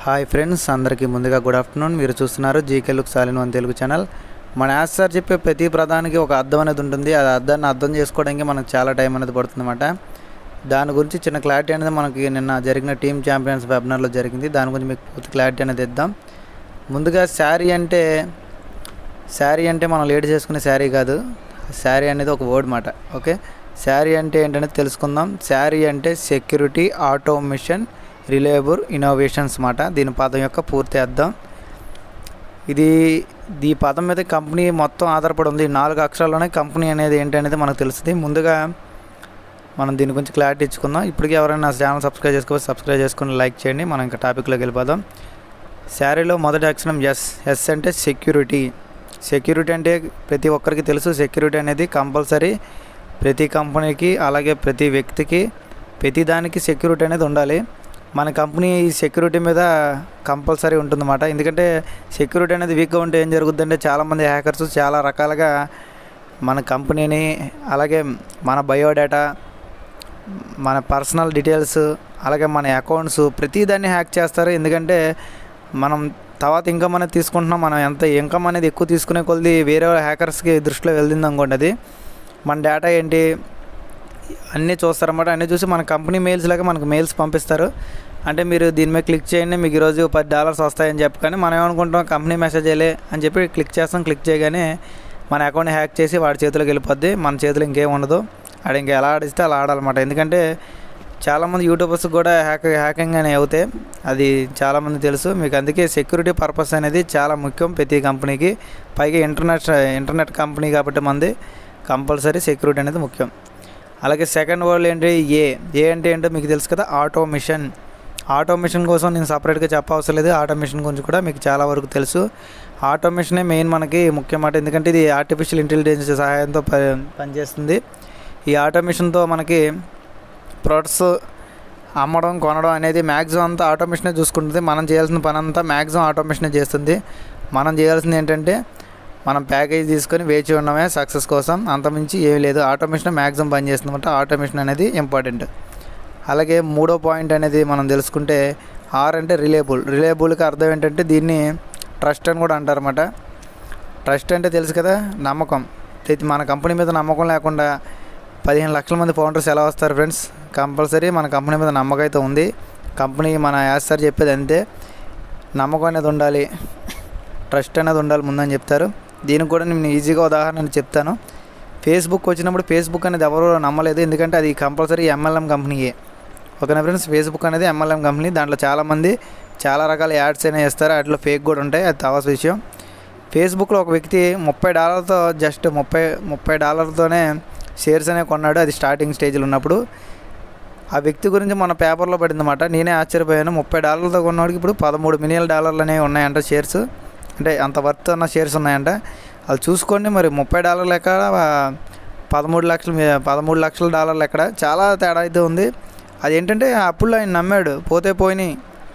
hi friends అందరికీ ముందుగా good afternoon మీరు చూస్తున్నారు జీకే లుక్ సాలిన్ వన్ తెలుగు ఛానల్ మన యాస్ సార్ చెప్పే ప్రతి ప్రధానికి ఒక అర్థం అనేది ఉంటుంది ఆ అర్థాన్ని అర్థం చేసుకోవడానికి మనకు చాలా టైం అనేది పడుతుంది అన్నమాట దాని గురించి చిన్న క్లారిటీ అనేది మనకి నిన్న జరిగిన టీమ్ ఛాంపియన్స్ వెబినార్లో జరిగింది దాని గురించి మీకు పూర్తి క్లారిటీ అనేది ఇద్దాం ముందుగా శారీ అంటే శారీ అంటే మనం లేడీ చేసుకునే శారీ కాదు శారీ అనేది ఒక వర్డ్ మాట ఓకే శారీ అంటే ఏంటనేది తెలుసుకుందాం శారీ అంటే సెక్యూరిటీ ఆటోమేషన్ రిలయబుల్ ఇన్నోవేషన్స్ మాట దీని పదం యొక్క పూర్తి అర్థం ఇది ఈ పదం మీద కంపెనీ మొత్తం ఆధారపడి ఉంది ఈ నాలుగు అక్షరాల్లోనే కంపెనీ అనేది ఏంటి అనేది మనకు తెలుస్తుంది ముందుగా మనం దీని గురించి క్లారిటీ ఇచ్చుకుందాం ఇప్పటికీ ఎవరైనా నా ఛానల్ సబ్స్క్రైబ్ చేసుకోవచ్చు సబ్స్క్రైబ్ చేసుకుని లైక్ చేయండి మనం ఇంకా టాపిక్లోకి వెళ్ళిపోదాం శారీలో మొదటి అక్షరం ఎస్ ఎస్ అంటే సెక్యూరిటీ సెక్యూరిటీ అంటే ప్రతి ఒక్కరికి తెలుసు సెక్యూరిటీ అనేది కంపల్సరీ ప్రతి కంపెనీకి అలాగే ప్రతి వ్యక్తికి ప్రతి దానికి సెక్యూరిటీ అనేది ఉండాలి మన కంపెనీ ఈ సెక్యూరిటీ మీద కంపల్సరీ ఉంటుందన్నమాట ఎందుకంటే సెక్యూరిటీ అనేది వీక్గా ఉంటే ఏం జరుగుతుందంటే చాలామంది హ్యాకర్స్ చాలా రకాలుగా మన కంపెనీని అలాగే మన బయోడేటా మన పర్సనల్ డీటెయిల్స్ అలాగే మన అకౌంట్స్ ప్రతిదాన్ని హ్యాక్ చేస్తారు ఎందుకంటే మనం తర్వాత ఇన్కమ్ అనేది తీసుకుంటున్నాం మనం ఎంత ఇన్కమ్ అనేది ఎక్కువ తీసుకునే కొద్ది వేరే హ్యాకర్స్కి దృష్టిలో వెళ్తుంది అనుకోండి అది మన డేటా ఏంటి అన్నీ చూస్తారన్నమాట అన్నీ చూసి మన కంపెనీ మెయిల్స్ లాగా మనకు మెయిల్స్ పంపిస్తారు అంటే మీరు దీని మీద క్లిక్ చేయండి మీకు ఈరోజు పది డాలర్స్ వస్తాయని చెప్పి కానీ మనం ఏమనుకుంటాం కంపెనీ మెసేజ్ చేయలే అని చెప్పి క్లిక్ చేస్తాం క్లిక్ చేయగానే మన అకౌంట్ హ్యాక్ చేసి వాడి చేతిలోకి వెళ్ళిపోద్ది మన చేతిలో ఇంకేం ఉండదు ఆడు ఇంకా ఎలా ఆడిస్తే అలా ఆడాలన్నమాట ఎందుకంటే చాలామంది యూట్యూబర్స్ కూడా హ్యాక్ హ్యాకింగ్ అని అవుతాయి అది చాలామంది తెలుసు మీకు అందుకే సెక్యూరిటీ పర్పస్ అనేది చాలా ముఖ్యం ప్రతి కంపెనీకి పైగా ఇంటర్నెట్ ఇంటర్నెట్ కంపెనీ కాబట్టి మంది కంపల్సరీ సెక్యూరిటీ అనేది ముఖ్యం అలాగే సెకండ్ వర్డ్ ఏంటి ఏ ఏ అంటే ఏంటో మీకు తెలుసు కదా ఆటోమిషన్ ఆటోమిషన్ కోసం నేను సపరేట్గా చెప్పవసరం లేదు ఆటోమిషన్ గురించి కూడా మీకు చాలా వరకు తెలుసు ఆటోమిషనే మెయిన్ మనకి ముఖ్యమాట ఎందుకంటే ఇది ఆర్టిఫిషియల్ ఇంటెలిజెన్స్ సహాయంతో ప పనిచేస్తుంది ఈ ఆటోమిషన్తో మనకి ప్రొడక్ట్స్ అమ్మడం కొనడం అనేది మ్యాక్సిమం అంతా ఆటోమేషనే చూసుకుంటుంది మనం చేయాల్సిన పని అంతా మ్యాక్సిమం ఆటోమేషనే చేస్తుంది మనం చేయాల్సింది ఏంటంటే మనం ప్యాకేజ్ తీసుకొని వేచి ఉండమే సక్సెస్ కోసం అంతమించి ఏమీ లేదు ఆటోమేషన్ మ్యాక్సిమం పనిచేస్తుందంటే ఆటోమేషన్ అనేది ఇంపార్టెంట్ అలాగే మూడో పాయింట్ అనేది మనం తెలుసుకుంటే ఆర్ అంటే రిలేబుల్ రిలేబుల్కి అర్థం ఏంటంటే దీన్ని ట్రస్ట్ అని కూడా అంటారన్నమాట ట్రస్ట్ అంటే తెలుసు కదా నమ్మకం ప్రతి మన కంపెనీ మీద నమ్మకం లేకుండా పదిహేను లక్షల మంది ఫౌండర్స్ ఎలా వస్తారు ఫ్రెండ్స్ కంపల్సరీ మన కంపెనీ మీద నమ్మకం అయితే ఉంది కంపెనీ మన యాస్ సార్ చెప్పేది అంతే నమ్మకం అనేది ఉండాలి ట్రస్ట్ అనేది ఉండాలి ముందని చెప్తారు దీనికి కూడా నేను ఈజీగా ఉదాహరణ చెప్తాను ఫేస్బుక్ వచ్చినప్పుడు ఫేస్బుక్ అనేది ఎవరు నమ్మలేదు ఎందుకంటే అది కంపల్సరీ ఎంఎల్ఎం కంపెనీయే ఓకేనా ఫ్రెండ్స్ ఫేస్బుక్ అనేది ఎంఎల్ఎం కంపెనీ దాంట్లో చాలామంది చాలా రకాల యాడ్స్ అయినా వేస్తారు వాటిలో ఫేక్ కూడా ఉంటాయి అది తవాస విషయం ఫేస్బుక్లో ఒక వ్యక్తి ముప్పై డాలర్తో జస్ట్ ముప్పై ముప్పై డాలర్తోనే షేర్స్ అనేవి కొన్నాడు అది స్టార్టింగ్ స్టేజ్లో ఉన్నప్పుడు ఆ వ్యక్తి గురించి మన పేపర్లో పడిందన్నమాట నేనే ఆశ్చర్యపోయాను ముప్పై డాలర్లతో కొన్నవాడికి ఇప్పుడు పదమూడు మిలియన్ డాలర్లు అనేవి ఉన్నాయంట షేర్స్ అంటే అంత వర్త్ ఉన్న షేర్స్ ఉన్నాయంట అది చూసుకోండి మరి ముప్పై డాలర్లు ఎక్కడ పదమూడు లక్షలు పదమూడు లక్షల డాలర్లు ఎక్కడ చాలా తేడా అయితే ఉంది అదేంటంటే అప్పుడు ఆయన నమ్మాడు పోతే పోయినాయి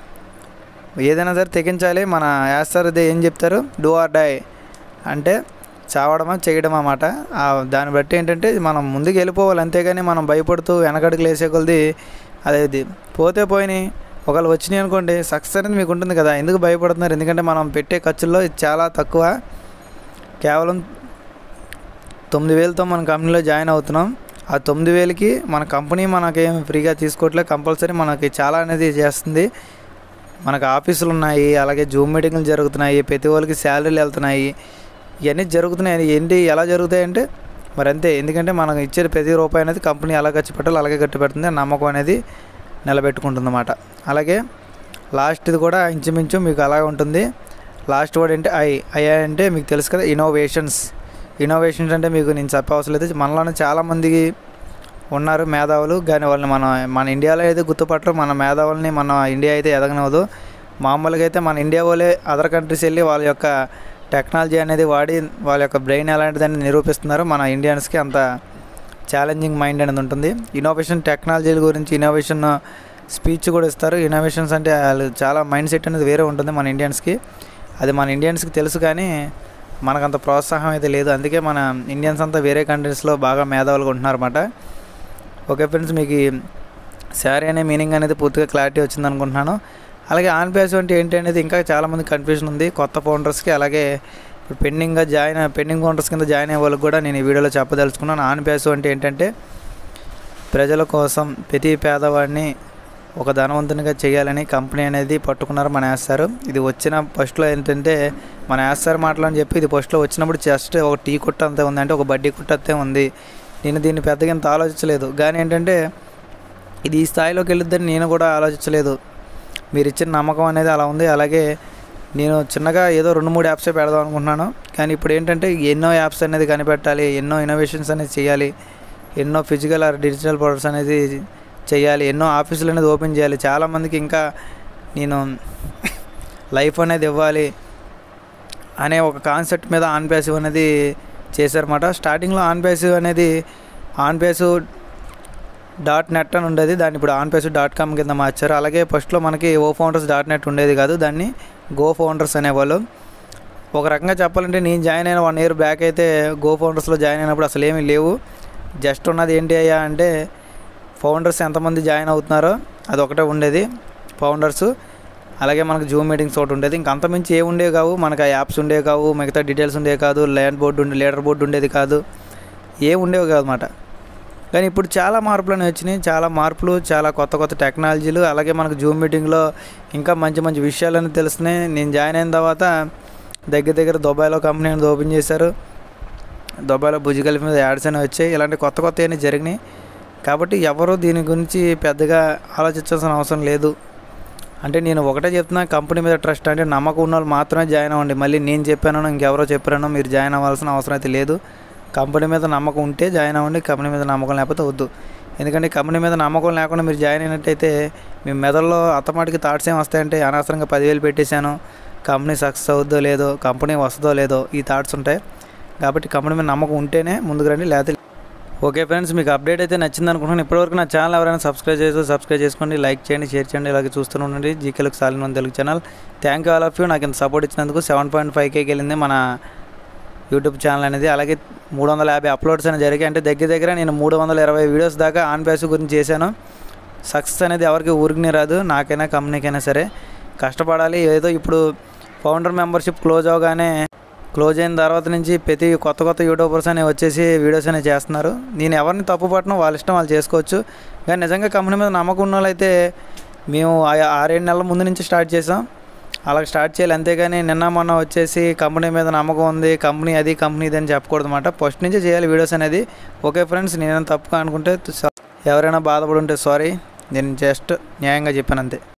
ఏదైనా సరే తెగించాలి మన యాస్తారు ఏం చెప్తారు డూ ఆర్ డై అంటే చావడమా చేయడం అన్నమాట దాన్ని బట్టి ఏంటంటే మనం ముందుకు వెళ్ళిపోవాలి అంతేగాని మనం భయపడుతూ వెనకడుగులు వేసే కొలది అదేది పోతే పోయినాయి ఒకవేళ వచ్చినాయి అనుకోండి సక్సెస్ అనేది మీకు ఉంటుంది కదా ఎందుకు భయపడుతున్నారు ఎందుకంటే మనం పెట్టే ఖర్చుల్లో ఇది చాలా తక్కువ కేవలం తొమ్మిది వేలతో మన కంపెనీలో జాయిన్ అవుతున్నాం ఆ తొమ్మిది వేలకి మన కంపెనీ మనకేం ఫ్రీగా తీసుకోవట్లేదు కంపల్సరీ మనకి చాలా అనేది చేస్తుంది మనకు ఆఫీసులు ఉన్నాయి అలాగే జూమ్ మీటింగ్లు జరుగుతున్నాయి ప్రతి వాళ్ళకి శాలరీలు వెళ్తున్నాయి ఇవన్నీ జరుగుతున్నాయి ఏంటి ఎలా జరుగుతాయి అంటే మరి అంతే ఎందుకంటే మనకు ఇచ్చే ప్రతి రూపాయి అనేది కంపెనీ ఎలా ఖర్చు పెట్టాలో అలాగే ఖర్చు పెడుతుంది నమ్మకం అనేది నిలబెట్టుకుంటుందన్నమాట అలాగే లాస్ట్ది కూడా ఇంచుమించు మీకు అలాగే ఉంటుంది లాస్ట్ వర్డ్ అంటే ఐ ఐ అంటే మీకు తెలుసు కదా ఇన్నోవేషన్స్ ఇన్నోవేషన్స్ అంటే మీకు నేను చెప్పవసరం లేదు మనలోనే చాలామందికి ఉన్నారు మేధావులు కానీ వాళ్ళని మన మన ఇండియాలో అయితే గుర్తుపట్టరు మన మేధావుల్ని మన ఇండియా అయితే ఎదగనవదు మామూలుగా అయితే మన ఇండియా వాళ్ళే అదర్ కంట్రీస్ వెళ్ళి వాళ్ళ యొక్క టెక్నాలజీ అనేది వాడి వాళ్ళ యొక్క బ్రెయిన్ ఎలాంటిదని నిరూపిస్తున్నారు మన ఇండియన్స్కి అంత ఛాలెంజింగ్ మైండ్ అనేది ఉంటుంది ఇన్నోవేషన్ టెక్నాలజీల గురించి ఇన్నోవేషన్ స్పీచ్ కూడా ఇస్తారు ఇన్నోవేషన్స్ అంటే వాళ్ళు చాలా మైండ్ సెట్ అనేది వేరే ఉంటుంది మన ఇండియన్స్కి అది మన ఇండియన్స్కి తెలుసు కానీ మనకంత ప్రోత్సాహం అయితే లేదు అందుకే మన ఇండియన్స్ అంతా వేరే కంట్రీస్లో బాగా మేధావులుగా ఉంటున్నారు అన్నమాట ఓకే ఫ్రెండ్స్ మీకు శారీ అనే మీనింగ్ అనేది పూర్తిగా క్లారిటీ వచ్చింది అనుకుంటున్నాను అలాగే ఆన్ ప్యాసివ్ అంటే ఏంటి అనేది ఇంకా చాలామంది కన్ఫ్యూజన్ ఉంది కొత్త ఫౌండర్స్కి అలాగే ఇప్పుడు పెండింగ్గా జాయిన్ పెండింగ్ ఫౌండర్స్ కింద జాయిన్ అయ్యే వాళ్ళకి కూడా నేను ఈ వీడియోలో చెప్పదలుచుకున్నాను ఆన్ ప్యాసివ్ అంటే ఏంటంటే ప్రజల కోసం ప్రతి పేదవాడిని ఒక ధనవంతునిగా చేయాలని కంపెనీ అనేది పట్టుకున్నారు మన యాస్తారు ఇది వచ్చిన ఫస్ట్లో ఏంటంటే మన యాస్తారు మాటలని చెప్పి ఇది ఫస్ట్లో వచ్చినప్పుడు జస్ట్ ఒక టీ కుట్ట అంతే ఉంది అంటే ఒక బడ్డీ కుట్ట అంతే ఉంది నేను దీన్ని పెద్దగా ఇంత ఆలోచించలేదు కానీ ఏంటంటే ఇది ఈ స్థాయిలోకి వెళ్ళిద్దని నేను కూడా ఆలోచించలేదు మీరు ఇచ్చిన నమ్మకం అనేది అలా ఉంది అలాగే నేను చిన్నగా ఏదో రెండు మూడు యాప్సే పెడదాం అనుకుంటున్నాను కానీ ఇప్పుడు ఏంటంటే ఎన్నో యాప్స్ అనేది కనిపెట్టాలి ఎన్నో ఇన్నోవేషన్స్ అనేది చేయాలి ఎన్నో ఫిజికల్ ఆర్ డిజిటల్ ప్రొడక్ట్స్ అనేది చేయాలి ఎన్నో ఆఫీసులు అనేది ఓపెన్ చేయాలి చాలామందికి ఇంకా నేను లైఫ్ అనేది ఇవ్వాలి అనే ఒక కాన్సెప్ట్ మీద ఆన్ ప్యాసివ్ అనేది చేశారన్నమాట స్టార్టింగ్లో ఆన్ ప్యాసివ్ అనేది ఆన్ ప్యాసివ్ డాట్ నెట్ అని ఉండేది దాన్ని ఇప్పుడు ఆన్ పేస్ డాట్ కామ్ కింద మార్చారు అలాగే ఫస్ట్లో మనకి ఓ ఫౌండర్స్ డాట్ నెట్ ఉండేది కాదు దాన్ని గో ఫౌండర్స్ అనేవాళ్ళు ఒక రకంగా చెప్పాలంటే నేను జాయిన్ అయిన వన్ ఇయర్ బ్యాక్ అయితే గో ఫౌండర్స్లో జాయిన్ అయినప్పుడు అసలు ఏమీ లేవు జస్ట్ ఉన్నది ఏంటి అయ్యా అంటే ఫౌండర్స్ ఎంతమంది జాయిన్ అవుతున్నారో అది ఒకటే ఉండేది ఫౌండర్స్ అలాగే మనకు జూమ్ మీటింగ్స్ ఒకటి ఉండేది ఇంక అంతమించి ఏ ఉండేవి కావు మనకు ఆ యాప్స్ ఉండేవి కావు మిగతా డీటెయిల్స్ ఉండేవి కాదు ల్యాండ్ బోర్డు ఉండే లీడర్ బోర్డు ఉండేది కాదు ఏ ఉండేవి కాదు అన్నమాట కానీ ఇప్పుడు చాలా మార్పులు అనేవి వచ్చినాయి చాలా మార్పులు చాలా కొత్త కొత్త టెక్నాలజీలు అలాగే మనకు జూమ్ మీటింగ్లో ఇంకా మంచి మంచి విషయాలని తెలుస్తున్నాయి నేను జాయిన్ అయిన తర్వాత దగ్గర దగ్గర దుబాయ్లో కంపెనీ అనేది ఓపెన్ చేశారు దుబాయ్లో భుజిగల్ మీద యాడ్స్ అనేవి వచ్చాయి ఇలాంటి కొత్త కొత్త అన్నీ జరిగినాయి కాబట్టి ఎవరు దీని గురించి పెద్దగా ఆలోచించాల్సిన అవసరం లేదు అంటే నేను ఒకటే చెప్తున్నా కంపెనీ మీద ట్రస్ట్ అంటే నమ్మకం ఉన్న వాళ్ళు మాత్రమే జాయిన్ అవ్వండి మళ్ళీ నేను చెప్పానో ఇంకెవరో చెప్పానో మీరు జాయిన్ అవ్వాల్సిన అవసరం అయితే లేదు కంపెనీ మీద నమ్మకం ఉంటే జాయిన్ అవ్వండి కంపెనీ మీద నమ్మకం లేకపోతే వద్దు ఎందుకంటే కంపెనీ మీద నమ్మకం లేకుండా మీరు జాయిన్ అయినట్టయితే మీ మెదడులో అత్తమాటికి థాట్స్ ఏం వస్తాయంటే అనవసరంగా పదివేలు పెట్టేశాను కంపెనీ సక్సెస్ అవుద్దో లేదో కంపెనీ వస్తుందో లేదో ఈ థాట్స్ ఉంటాయి కాబట్టి కంపెనీ మీద నమ్మకం ఉంటేనే ముందుకు రండి లేకపోతే ఓకే ఫ్రెండ్స్ మీకు అప్డేట్ అయితే నచ్చింది అనుకుంటున్నాను ఇప్పటివరకు నా ఛానల్ ఎవరైనా సబ్స్క్రైబ్ చేస్తే సబ్స్క్రైబ్ చేసుకోండి లైక్ చేయండి షేర్ చేయండి ఇలాగే చూస్తూనే ఉండండి జీకేలకు సాలిన్ one Telugu channel thank you all of you నాకు ఇంత సపోర్ట్ ఇచ్చినందుకు సెవెన్ పాయింట్ ఫైవ్ కేకి వెళ్ళింది మన యూట్యూబ్ ఛానల్ అనేది అలాగే మూడు వందల యాభై అప్లోడ్స్ అనేవి జరిగాయి అంటే దగ్గర దగ్గర నేను మూడు వందల ఇరవై వీడియోస్ దాకా ఆన్ ప్యాస్ గురించి చేశాను సక్సెస్ అనేది ఎవరికి ఊరికి రాదు నాకైనా కంపెనీకైనా సరే కష్టపడాలి ఏదో ఇప్పుడు ఫౌండర్ మెంబర్షిప్ క్లోజ్ అవగానే క్లోజ్ అయిన తర్వాత నుంచి ప్రతి కొత్త కొత్త యూట్యూబర్స్ అనేవి వచ్చేసి వీడియోస్ అనేవి చేస్తున్నారు నేను ఎవరిని తప్పు పట్టను వాళ్ళ ఇష్టం వాళ్ళు చేసుకోవచ్చు కానీ నిజంగా కంపెనీ మీద నమ్మకం ఉన్న వాళ్ళైతే మేము ఆ- ఆరేడు నెలల ముందు నుంచి స్టార్ట్ చేసాం అలా స్టార్ట్ చేయాలి అంతేగాని నిన్న మొన్న వచ్చేసి కంపెనీ మీద నమ్మకం ఉంది కంపెనీ అది కంపెనీ ఇది అని చెప్పకూడదు అనమాట ఫస్ట్ నుంచే చేయాలి వీడియోస్ అనేది ఓకే ఫ్రెండ్స్ నేనేం తప్పుగా అనుకుంటే ఎవరైనా బాధపడి ఉంటే సారీ నేను జస్ట్ న్యాయంగా చెప్పాను అంతే